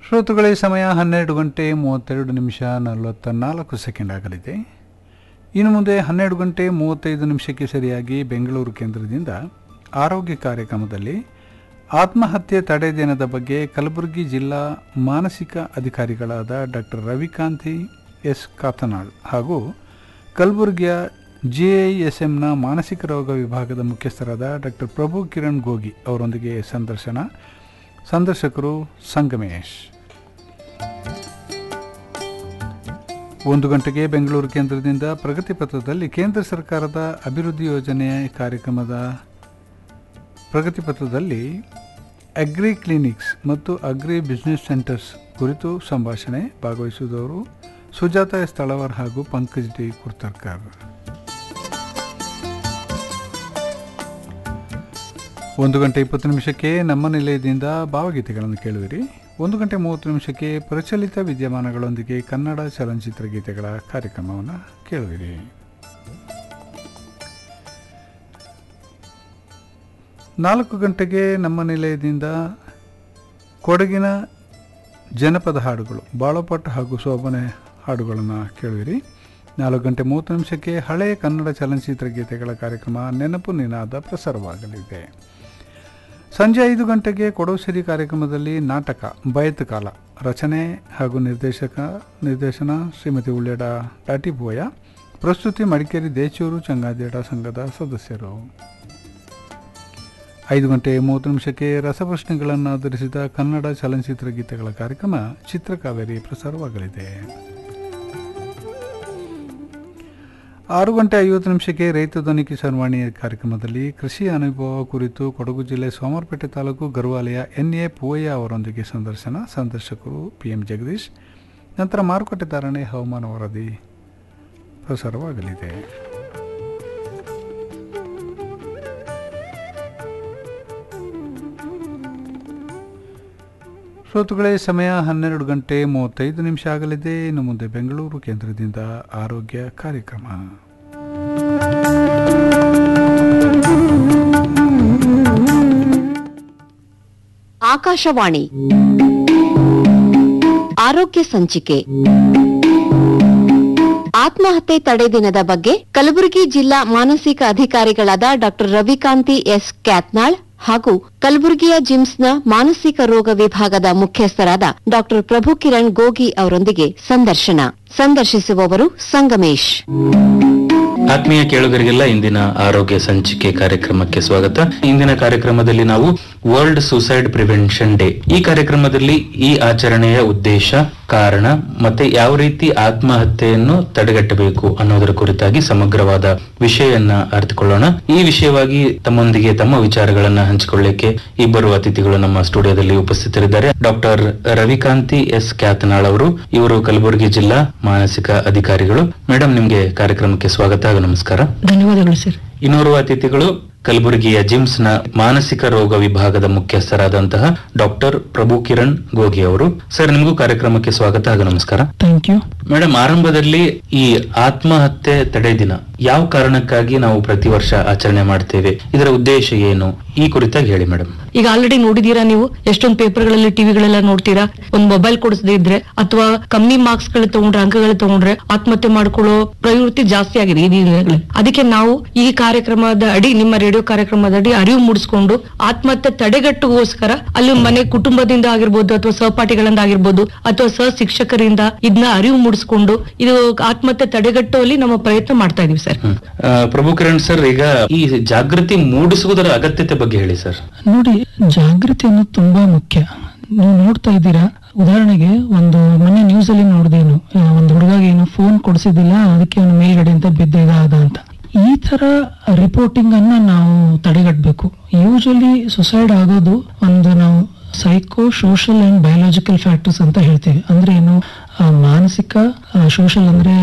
ಶ್ರೋತೃಗಳೇ ಸಮಯ ಹನ್ನೆರಡು ಗಂಟೆ ಮೂವತ್ತೆರಡು ನಿಮಿಷ ನಲವತ್ತ ನಾಲ್ಕು ಸೆಕೆಂಡ್ ಆಗಲಿದೆ ಇನ್ನು ಮುಂದೆ ಹನ್ನೆರಡು ಗಂಟೆ ಮೂವತ್ತೈದು ನಿಮಿಷಕ್ಕೆ ಸರಿಯಾಗಿ ಬೆಂಗಳೂರು ಕೇಂದ್ರದಿಂದ ಆರೋಗ್ಯ ಕಾರ್ಯಕ್ರಮದಲ್ಲಿ ಆತ್ಮಹತ್ಯೆ ತಡೆ ದಿನದ ಬಗ್ಗೆ ಕಲಬುರಗಿ ಜಿಲ್ಲಾ ಮಾನಸಿಕ ಅಧಿಕಾರಿಗಳಾದ ಡಾಕ್ಟರ್ ರವಿಕಾಂತಿ ಎಸ್ ಕಾತನಾಳ್ ಹಾಗೂ ಕಲಬುರಗಿಯ ಜಿಐಎಸ್ಎಂನ ಮಾನಸಿಕ ರೋಗ ವಿಭಾಗದ ಮುಖ್ಯಸ್ಥರಾದ ಡಾಕ್ಟರ್ ಪ್ರಭು ಕಿರಣ್ ಗೋಗಿ ಅವರೊಂದಿಗೆ ಸಂದರ್ಶನ ಸಂದರ್ಶಕರು ಸಂಗಮೇಶ್ ಒಂದು ಗಂಟೆಗೆ ಬೆಂಗಳೂರು ಕೇಂದ್ರದಿಂದ ಪ್ರಗತಿ ಪತ್ರದಲ್ಲಿ ಕೇಂದ್ರ ಸರ್ಕಾರದ ಅಭಿವೃದ್ಧಿ ಯೋಜನೆಯ ಕಾರ್ಯಕ್ರಮದ ಪ್ರಗತಿ ಪತ್ರದಲ್ಲಿ ಅಗ್ರಿ ಕ್ಲಿನಿಕ್ಸ್ ಮತ್ತು ಅಗ್ರಿ ಬಿಸ್ನೆಸ್ ಸೆಂಟರ್ಸ್ ಕುರಿತು ಸಂಭಾಷಣೆ ಭಾಗವಹಿಸಿದವರು ಸುಜಾತ ಎಸ್ ತಳವಾರ್ ಹಾಗೂ ಪಂಕಜ್ ಡಿ ಕುರ್ತರ್ಕರ್ ಒಂದು ಗಂಟೆ ಇಪ್ಪತ್ತು ನಿಮಿಷಕ್ಕೆ ನಮ್ಮ ನಿಲಯದಿಂದ ಭಾವಗೀತೆಗಳನ್ನು ಕೇಳುವಿರಿ ಒಂದು ಗಂಟೆ ಮೂವತ್ತು ನಿಮಿಷಕ್ಕೆ ಪ್ರಚಲಿತ ವಿದ್ಯಮಾನಗಳೊಂದಿಗೆ ಕನ್ನಡ ಚಲನಚಿತ್ರ ಗೀತೆಗಳ ಕಾರ್ಯಕ್ರಮವನ್ನು ಕೇಳುವಿರಿ ನಾಲ್ಕು ಗಂಟೆಗೆ ನಮ್ಮ ನಿಲಯದಿಂದ ಕೊಡಗಿನ ಜನಪದ ಹಾಡುಗಳು ಬಾಳಪಟ್ಟು ಹಾಗೂ ಶೋಭನೆ ಹಾಡುಗಳನ್ನು ಕೇಳುವಿರಿ ನಾಲ್ಕು ಗಂಟೆ ಮೂವತ್ತು ನಿಮಿಷಕ್ಕೆ ಹಳೆಯ ಕನ್ನಡ ಚಲನಚಿತ್ರ ಗೀತೆಗಳ ಕಾರ್ಯಕ್ರಮ ನೆನಪು ನಿನಾದ ಪ್ರಸಾರವಾಗಲಿದೆ ಸಂಜೆ ಐದು ಗಂಟೆಗೆ ಕೊಡೋಸಿರಿ ಕಾರ್ಯಕ್ರಮದಲ್ಲಿ ನಾಟಕ ಬಯತು ಕಾಲ ರಚನೆ ಹಾಗೂ ನಿರ್ದೇಶಕ ನಿರ್ದೇಶನ ಶ್ರೀಮತಿ ಉಳ್ಳೆಡ ಟಾಟಿಬೋಯ ಪ್ರಸ್ತುತಿ ಮಡಿಕೇರಿ ದೇಚೂರು ಚಂಗಾದೇಡ ಸಂಘದ ಸದಸ್ಯರು ಐದು ಗಂಟೆ ಮೂವತ್ತು ನಿಮಿಷಕ್ಕೆ ರಸಪ್ರಶ್ನೆಗಳನ್ನು ಆಧರಿಸಿದ ಕನ್ನಡ ಚಲನಚಿತ್ರ ಗೀತೆಗಳ ಕಾರ್ಯಕ್ರಮ ಚಿತ್ರಕಾವೇರಿ ಪ್ರಸಾರವಾಗಲಿದೆ ಆರು ಗಂಟೆ ಐವತ್ತು ನಿಮಿಷಕ್ಕೆ ರೈತ ಧ್ವನಿ ಕಿಸಾನ್ ವಾಣಿ ಕಾರ್ಯಕ್ರಮದಲ್ಲಿ ಕೃಷಿ ಅನುಭವ ಕುರಿತು ಕೊಡಗು ಜಿಲ್ಲೆ ಸೋಮವಾರಪೇಟೆ ತಾಲೂಕು ಗರ್ವಾಲಯ ಎನ್ ಎ ಪೂವಯ್ಯ ಅವರೊಂದಿಗೆ ಸಂದರ್ಶನ ಸಂದರ್ಶಕರು ಪಿ ಎಂ ಜಗದೀಶ್ ನಂತರ ಮಾರುಕಟ್ಟೆ ಧಾರಣೆ ಹವಾಮಾನ ವರದಿ ಪ್ರಸಾರವಾಗಲಿದೆ ಶ್ರೋತೃಗಳೇ ಸಮಯ ಹನ್ನೆರಡು ಗಂಟೆ ಮೂವತ್ತೈದು ನಿಮಿಷ ಆಗಲಿದೆ ಇನ್ನು ಮುಂದೆ ಬೆಂಗಳೂರು ಕೇಂದ್ರದಿಂದ ಆರೋಗ್ಯ ಕಾರ್ಯಕ್ರಮ ಆಕಾಶವಾಣಿ ಆರೋಗ್ಯ ಸಂಚಿಕೆ ಆತ್ಮಹತ್ಯೆ ತಡೆ ದಿನದ ಬಗ್ಗೆ ಕಲಬುರಗಿ ಜಿಲ್ಲಾ ಮಾನಸಿಕ ಅಧಿಕಾರಿಗಳಾದ ಡಾಕ್ಟರ್ ರವಿಕಾಂತಿ ಎಸ್ ಕ್ಯಾತ್ನಾಳ್ ಹಾಗೂ ಕಲಬುರಗಿಯ ಜಿಮ್ಸ್ನ ಮಾನಸಿಕ ರೋಗ ವಿಭಾಗದ ಮುಖ್ಯಸ್ಥರಾದ ಡಾಕ್ಟರ್ ಪ್ರಭು ಕಿರಣ್ ಗೋಗಿ ಅವರೊಂದಿಗೆ ಸಂದರ್ಶನ ಸಂದರ್ಶಿಸುವವರು ಸಂಗಮೇಶ್ ಆತ್ಮೀಯ ಕೇಳುಗರಿಗೆಲ್ಲ ಇಂದಿನ ಆರೋಗ್ಯ ಸಂಚಿಕೆ ಕಾರ್ಯಕ್ರಮಕ್ಕೆ ಸ್ವಾಗತ ಇಂದಿನ ಕಾರ್ಯಕ್ರಮದಲ್ಲಿ ನಾವು ವರ್ಲ್ಡ್ ಸೂಸೈಡ್ ಪ್ರಿವೆನ್ಷನ್ ಡೇ ಈ ಕಾರ್ಯಕ್ರಮದಲ್ಲಿ ಈ ಆಚರಣೆಯ ಉದ್ದೇಶ ಕಾರಣ ಮತ್ತೆ ಯಾವ ರೀತಿ ಆತ್ಮಹತ್ಯೆಯನ್ನು ತಡೆಗಟ್ಟಬೇಕು ಅನ್ನೋದರ ಕುರಿತಾಗಿ ಸಮಗ್ರವಾದ ವಿಷಯವನ್ನ ಅರ್ಥಕೊಳ್ಳೋಣ ಈ ವಿಷಯವಾಗಿ ತಮ್ಮೊಂದಿಗೆ ತಮ್ಮ ವಿಚಾರಗಳನ್ನ ಹಂಚಿಕೊಳ್ಳಿಕ್ಕೆ ಇಬ್ಬರು ಅತಿಥಿಗಳು ನಮ್ಮ ಸ್ಟುಡಿಯೋದಲ್ಲಿ ಉಪಸ್ಥಿತರಿದ್ದಾರೆ ಡಾಕ್ಟರ್ ರವಿಕಾಂತಿ ಎಸ್ ಕ್ಯಾತನಾಳ್ ಅವರು ಇವರು ಕಲಬುರಗಿ ಜಿಲ್ಲಾ ಮಾನಸಿಕ ಅಧಿಕಾರಿಗಳು ಮೇಡಮ್ ನಿಮ್ಗೆ ಕಾರ್ಯಕ್ರಮಕ್ಕೆ ಸ್ವಾಗತ ಹಾಗೂ ನಮಸ್ಕಾರ ಧನ್ಯವಾದಗಳು ಸರ್ ಇನ್ನೋರ್ವ ಅತಿಥಿಗಳು ಕಲಬುರಗಿಯ ಜಿಮ್ಸ್ ನ ಮಾನಸಿಕ ರೋಗ ವಿಭಾಗದ ಮುಖ್ಯಸ್ಥರಾದಂತಹ ಡಾಕ್ಟರ್ ಪ್ರಭು ಕಿರಣ್ ಗೋಗಿ ಅವರು ಸರ್ ನಿಮಗೂ ಕಾರ್ಯಕ್ರಮಕ್ಕೆ ಸ್ವಾಗತ ಹಾಗೂ ನಮಸ್ಕಾರ ಥ್ಯಾಂಕ್ ಯು ಮೇಡಮ್ ಆರಂಭದಲ್ಲಿ ಈ ಆತ್ಮಹತ್ಯೆ ತಡೆ ದಿನ ಯಾವ ಕಾರಣಕ್ಕಾಗಿ ನಾವು ಪ್ರತಿ ವರ್ಷ ಆಚರಣೆ ಮಾಡ್ತೇವೆ ಇದರ ಉದ್ದೇಶ ಏನು ಈ ಕುರಿತಾಗಿ ಹೇಳಿ ಮೇಡಮ್ ಈಗ ಆಲ್ರೆಡಿ ನೋಡಿದೀರಾ ನೀವು ಎಷ್ಟೊಂದು ಪೇಪರ್ಗಳಲ್ಲಿ ಟಿವಿಗಳೆಲ್ಲ ನೋಡ್ತೀರಾ ಒಂದ್ ಮೊಬೈಲ್ ಕೊಡಿಸದೇ ಇದ್ರೆ ಅಥವಾ ಕಮ್ಮಿ ಮಾರ್ಕ್ಸ್ ಗಳು ತಗೊಂಡ್ರೆ ಅಂಕಗಳು ತಗೊಂಡ್ರೆ ಆತ್ಮಹತ್ಯೆ ಮಾಡ್ಕೊಳ್ಳೋ ಪ್ರವೃತ್ತಿ ಜಾಸ್ತಿ ಆಗಿದೆ ಈ ದಿನಗಳಲ್ಲಿ ಅದಕ್ಕೆ ನಾವು ಈ ಕಾರ್ಯಕ್ರಮದ ಅಡಿ ನಿಮ್ಮ ರೇಡಿಯೋ ಕಾರ್ಯಕ್ರಮದ ಅಡಿ ಅರಿವು ಮೂಡಿಸ್ಕೊಂಡು ಆತ್ಮಹತ್ಯೆ ತಡೆಗಟ್ಟುಗೋಸ್ಕರ ಅಲ್ಲಿ ಮನೆ ಕುಟುಂಬದಿಂದ ಆಗಿರ್ಬೋದು ಅಥವಾ ಸಹಪಾಠಿಗಳಿಂದ ಆಗಿರ್ಬೋದು ಅಥವಾ ಸಹ ಶಿಕ್ಷಕರಿಂದ ಇದನ್ನ ಅರಿವು ಮೂಡಿಸ್ಕೊಂಡು ಇದು ಆತ್ಮಹತ್ಯೆ ತಡೆಗಟ್ಟುವಲ್ಲಿ ನಮ್ಮ ಪ್ರಯತ್ನ ಮಾಡ್ತಾ ಇದೀವಿ ಸರ್ ಹ್ಮ್. ಆ, ಪ್ರಭು ಕಿರಣ್ ಸರ್ ಈಗ ಈ ಜಾಗೃತಿ ಮೂಡಿಸುವುದರ ಅಗತ್ಯತೆ ಬಗ್ಗೆ ಹೇಳಿ ಸರ್ ನೋಡಿ ಜಾಗೃತಿ ಅನ್ನೋದು ತುಂಬಾ ಮುಖ್ಯ ನೀವು ನೋಡ್ತಾ ಇದ್ದೀರಾ ಉದಾಹರಣೆಗೆ ಒಂದು ಮೊನ್ನೆ ನ್ಯೂಸ್ ಅಲ್ಲಿ ನೋಡ್ದೇನು ಆ, ಒಂದು ಹುಡುಗಾಗಿ ಏನು ಫೋನ್ ಕೊಡಿಸಿದಿಲ್ಲ ಅದಕ್ಕೆ ಅವನು ಮೇಲ್ಗಡೆ ಅಂತ ಬಿದ್ದಿದಾದ ಅಂತ ಈ ತರ ರಿಪೋರ್ಟಿಂಗ್ ಅನ್ನ ನಾವು ತಡೆಗಟ್ಟಬೇಕು ಯೂಶಲಿ ಸುಸೈಡ್ ಆಗೋದು ಒಂದು ನಾವು psycho social and biological factors ಅಂತ ಹೇಳ್ತೀವಿ ಅಂದ್ರೆ ಏನು ಆ, ಮಾನಸಿಕ ಸೋಷಲ್ ಅಂದ್ರೆ